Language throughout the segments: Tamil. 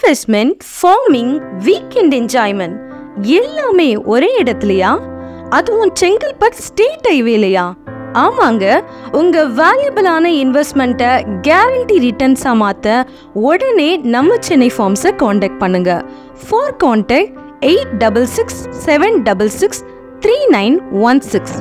இன்வெஸ்ட்மெண்ட் ஃபார்மிங் வீக்கெண்ட் என்ஜாய்மெண்ட் எல்லாமே ஒரே இடத்துலயா அதுவும் செங்கல்பட் ஸ்டேட் ஹைவேலையா ஆமாங்க உங்க வேல்யூபிளான இன்வெஸ்ட்மெண்ட்டை கேரண்டி ரிட்டர்ன்ஸா மாத்த உடனே நம்ம சென்னை ஃபார்ம்ஸை காண்டாக்ட் பண்ணுங்க for contact eight double six seven double six three nine one six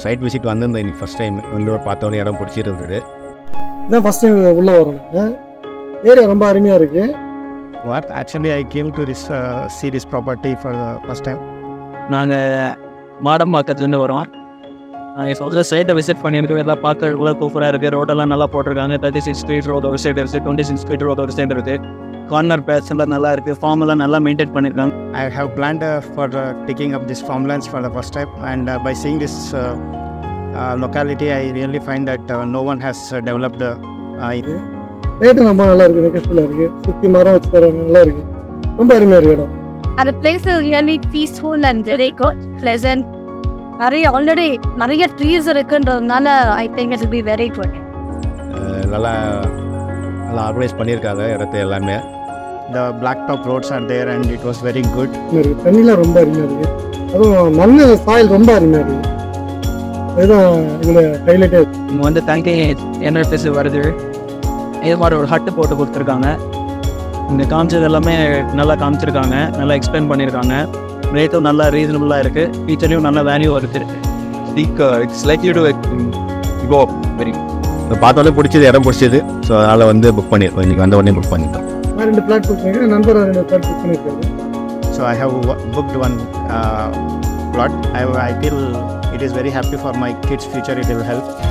site visit வந்திருந்தேன் இன்னைக்கு ஃபஸ்ட் டைம் வந்து பார்த்தோன்னே இடம் பிடிச்சிருந்தது இதான் ஃபஸ்ட் டைம் உள்ளே வரோம் ஏரியா ரொம்ப அருமையாக இருக்குது what actually I came to this see this property for first time நாங்கள் மாடம்பாக்கத்துலேருந்து வரோம் நாங்கள் சொல்கிற சைட்டை விசிட் பண்ணியிருக்கோம் எல்லாம் பார்க்க இவ்வளோ சூப்பராக இருக்குது ரோடெல்லாம் நல்லா போட்டிருக்காங்க தேர்ட்டி சிக்ஸ் ஃபீட் ரோடு ஒரு சைடு இருக்குது டுவெண்ட்டி சிக்ஸ் ஃபீட் ரோடு ஒரு சைடு இருக்குது கார்னர் பேட்ச் எல்லாம் நல்லா இருக்குது ஃபார்ம் எல்லாம் நல்லா மெயின்டைன் பண்ணியிருக்காங்க I have planned uh, for uh, taking up this farmlands for the first time, and uh, by seeing this uh, uh, locality, I really find that uh, no one has uh, developed. Uh, it. Rate ரொம்ப நல்லா இருக்குது நெகஸ்ஃபுல்லாக இருக்குது சுற்றி மரம் வச்சு தராங்க நல்லா இருக்குது ரொம்ப அருமையாக இருக்குது இடம் அந்த place really peaceful and very good pleasant நிறைய ஆல்ரெடி நிறைய ட்ரீஸ் இருக்குன்றதுனால I think it be very good Uh, நல்லா நல்லா ஆர்கனைஸ் பண்ணியிருக்காங்க இடத்த எல்லாமே the black top roads are there and it was very good இருக்குது தண்ணிலாம் ரொம்ப அருமையாக இருக்குது அதுவும் மண் சாயில் ரொம்ப அருமையாக இருக்குது அதுதான் இதில் ஹைலைட்டே இங்கே வந்து தங்கி என்ன பேச வருது இது மாதிரி ஒரு ஹட்டு போட்டு கொடுத்துருக்காங்க இந்த காமிச்சது எல்லாமே நல்லா காமிச்சிருக்காங்க நல்லா எக்ஸ்பிளைன் பண்ணியிருக்காங்க ரேட்டும் நல்லா ரீசனபுளாக இருக்குது ஃபீச்சர்லையும் நல்ல வேல்யூ வருது think uh, it's likely to uh, go up very இப்போ பார்த்தோன்னே பிடிச்சது இடம் பிடிச்சது ஸோ அதனால் வந்து புக் பண்ணியிருக்கோம் இன்றைக்கி வந்த உடனே புக் பண்ணிட்டோம் நான் ரெண்டு பிளாட் புக் பண்ணிக்கிறேன் நண்பர் ரெண்டு பிளாட் புக் பண்ணியிருக்காரு So I have wo- booked one uh, plot. I, I feel it is very happy for my kids' future. It will help.